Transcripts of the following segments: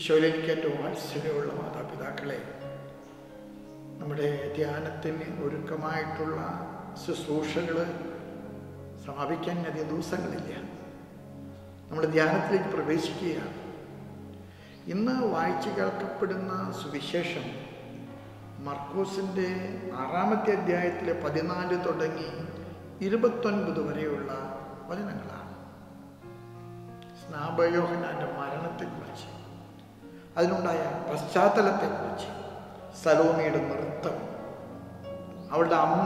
ഈശോയിൽ എനിക്ക് ഏറ്റവും വാത്സല്യമുള്ള മാതാപിതാക്കളെ നമ്മുടെ ധ്യാനത്തിന് ഒരുക്കമായിട്ടുള്ള ശുശ്രൂഷകൾ സമാപിക്കാൻ അധികം ദിവസങ്ങളില്ല നമ്മൾ ധ്യാനത്തിലേക്ക് പ്രവേശിക്കുകയാണ് ഇന്ന് വായിച്ചു കേൾക്കപ്പെടുന്ന സുവിശേഷം മർക്കോസിൻ്റെ ആറാമത്തെ അധ്യായത്തിലെ പതിനാല് തുടങ്ങി ഇരുപത്തൊൻപത് വരെയുള്ള വചനങ്ങളാണ് സ്നാപയോഹനാന്റെ മരണത്തെക്കുറിച്ച് അതിനുണ്ടായ പശ്ചാത്തലത്തെക്കുറിച്ച് സലോമിയുടെ നൃത്തം അവളുടെ അമ്മ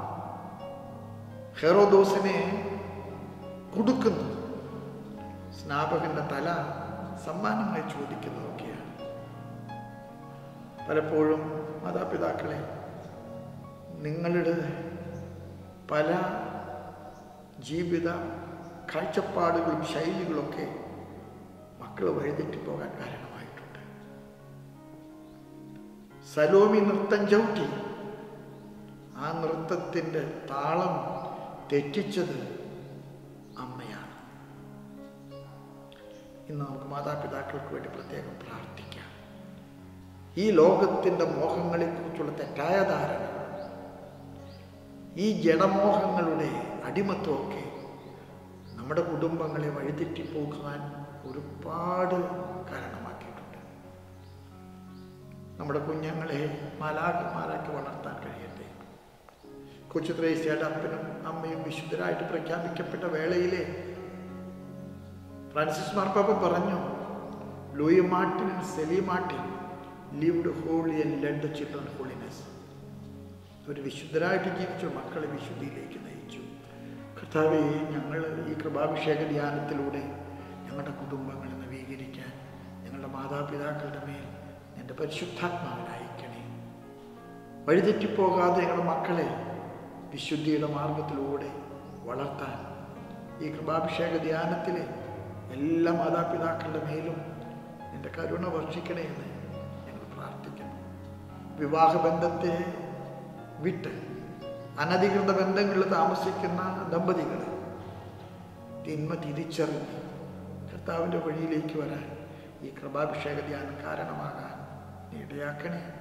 ഹെറോദോസിനെ കൊടുക്കുന്നു സ്നാപകന്റെ തല സമ്മാനമായി ചോദിക്കുന്നതൊക്കെയാണ് പലപ്പോഴും മാതാപിതാക്കളെ നിങ്ങളുടെ പല ജീവിത കാഴ്ചപ്പാടുകളും ശൈലികളൊക്കെ മക്കൾ വഴിതെറ്റിപ്പോകാൻ കാരണമായിട്ടുണ്ട് സലോമി നൃത്തം ചവിട്ടി ആ നൃത്തത്തിൻ്റെ താളം തെറ്റിച്ചത് അമ്മയാണ് ഇന്ന് നമുക്ക് മാതാപിതാക്കൾക്ക് വേണ്ടി പ്രത്യേകം പ്രാർത്ഥിക്കാം ഈ ലോകത്തിൻ്റെ മോഹങ്ങളെക്കുറിച്ചുള്ള തെറ്റായ ധാരണ ഈ ജഡമോഹങ്ങളുടെ അടിമത്വമൊക്കെ നമ്മുടെ കുടുംബങ്ങളെ വഴിതെറ്റിപ്പോകാൻ ഒരുപാട് കാരണമാക്കിയിട്ടുണ്ട് നമ്മുടെ കുഞ്ഞുങ്ങളെ മാലാകന്മാരാക്കി വളർത്താൻ കഴിയട്ടെ കൊച്ചു ത്രേസ്യയുടെ അപ്പനും അമ്മയും വിശുദ്ധരായിട്ട് പ്രഖ്യാപിക്കപ്പെട്ട വേളയിലെ ഫ്രാൻസിസ് മാർപ്പാപ്പ പറഞ്ഞു Louis Martin Zelie Martin lived holy and led children holiness ഒരു വിശുദ്ധരായിട്ട് ജീവിച്ചു മക്കളെ വിശുദ്ധിയിലേക്ക് നയിച്ചു കർത്താവെ ഞങ്ങൾ ഈ കൃപാഭിഷേക ധ്യാനത്തിലൂടെ ഞങ്ങളുടെ കുടുംബങ്ങളെ നവീകരിക്കാൻ ഞങ്ങളുടെ മാതാപിതാക്കളുടെ മേൽ എൻ്റെ പരിശുദ്ധാത്മാവിനയക്കണേ വഴിതെറ്റിപ്പോകാതെ ഞങ്ങളുടെ മക്കളെ വിശുദ്ധിയുടെ മാർഗത്തിലൂടെ വളർത്താൻ ഈ കൃപാഭിഷേക ധ്യാനത്തിലെ എല്ലാ മാതാപിതാക്കളുടെ മേലും എൻ്റെ കരുണ വർഷിക്കണേ എന്ന് ഞങ്ങൾ പ്രാർത്ഥിക്കുന്നു വിവാഹബന്ധത്തെ വിട്ട് അനധികൃത ബന്ധങ്ങളിൽ താമസിക്കുന്ന ദമ്പതികൾ തിന്മ തിരിച്ചറിഞ്ഞ് കർത്താവിൻ്റെ വഴിയിലേക്ക് വരാൻ ഈ കൃപാഭിഷേക ധ്യാനം കാരണമാകാൻ നീ ഇടയാക്കണേ